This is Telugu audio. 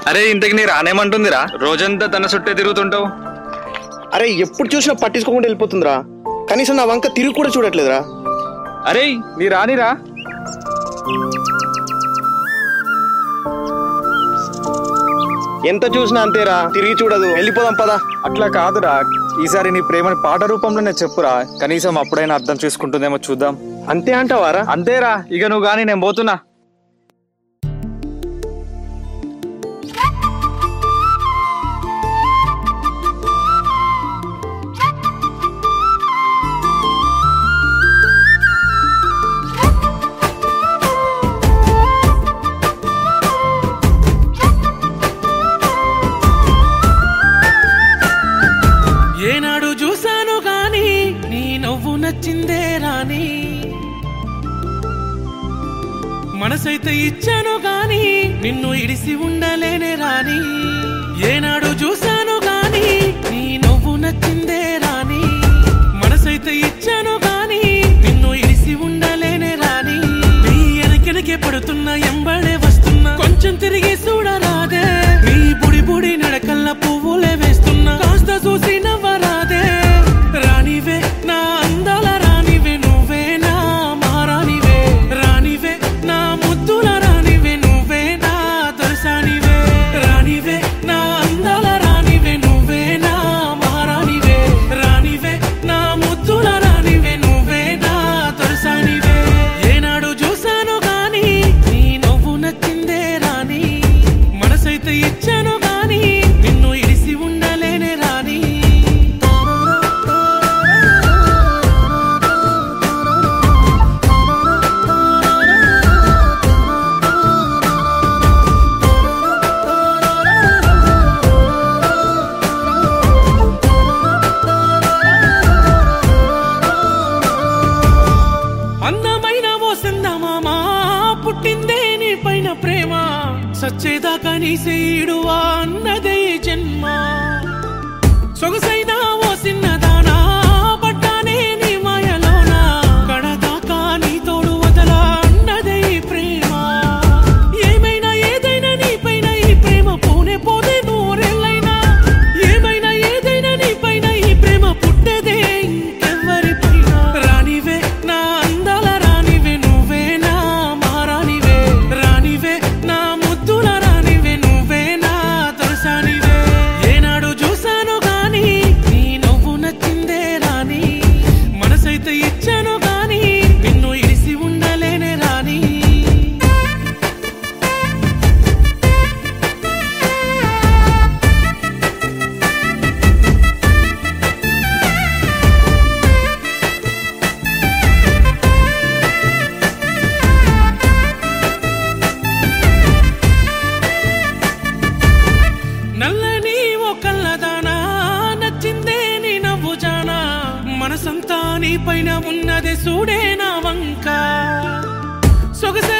అరే ఇంతకి నీ రానేమంటుందిరా రోజంతా తన చుట్టే తిరుగుతుంటావు అరే ఎప్పుడు చూసినా పట్టించుకోకుండా వెళ్ళిపోతుందిరా కనీసం నా వంక తిరిగి కూడా చూడట్లేదురా అరే నీ రానిరా ఎంత చూసినా అంతేరా తిరిగి చూడదు వెళ్ళిపోదాం పదా అట్లా కాదురా ఈసారి నీ ప్రేమని పాట రూపంలోనే చెప్పురా కనీసం అప్పుడైనా అర్థం చేసుకుంటుందేమో చూద్దాం అంతే అంటావారా అంతేరా ఇక నువ్వు గాని నేను పోతున్నా ఏనాడు చూశాను గాని నీ నవ్వు నచ్చిందే రాని మనసైతే ఇచ్చాను గాని నిన్ను ఇడిసి ఉండలేనే రాని ఏనాడు చూశాను గాని నీ నవ్వు నచ్చిందే రాని మనసైతే ఇచ్చాను గాని నిన్ను ఇడిసి ఉండలేనే రాని నీ వెనకెనకే పడుతున్నా ఎంబడే వస్తున్నా కొంచెం తిరిగి చూడరాదే నీ బుడి బుడి నడకల్ల పువ్వులే వేస్తున్నా కాస్త చూసి నవ్వరాదే రానివే నా అందాల రానివే నువ్వే నా మహారాణివే రానివే నా ముద్దుల రానివే నువ్వే నా దొరసానివే రానివే నా అందాల రానివే నువ్వే నా మహారాణివే రానివే నా ముద్దుల రానివే నువ్వే నా దొరసానివే ఏనాడు చూశాను గాని నీ నవ్వు నచ్చిందే రాని మనసైతే ఇచ్చాను గాని నిన్ను ఇడిసి ఉండలేనే రాని అందమైన ఓ సందమామా పుట్టిందే నీ పైన ప్రేమ సచ్చేదాకా నీ సేయుడువా అన్నదే ఈ జన్మ సొగసైన ఓ చిన్నదానా పడ్డానే నీ మాయలోన కడదాకా నీ తోడు వదలా అన్నదే ఈ ప్రేమ ఏమైనా ఏదైనా నీ పైన ఈ ప్రేమ పోనే పోదే నూరెళ్ళైనా ఏమైనా ఏదైనా నీ పైన ఈ ప్రేమ పుట్టేదే ఇంకెవ్వరి పైన రానివే నా అందాల రానివే నువ్వే నా మహారాణివే రానివే నా ముద్దుల రానివే నువ్వే నా దొరసానివే ఏనాడు చూశాను గాని నీ నవ్వు నచ్చిందే రాని మనసైతే ఇచ్చాను గాని నిన్ను ఇడిసి ఉండలేనే రాని నల్లని ఓ కళ్ళదానా నచ్చిందే నీ నవ్వు జానా మనసంతా నీ పైన ఉన్నదే చూడే నా వంక సొగసే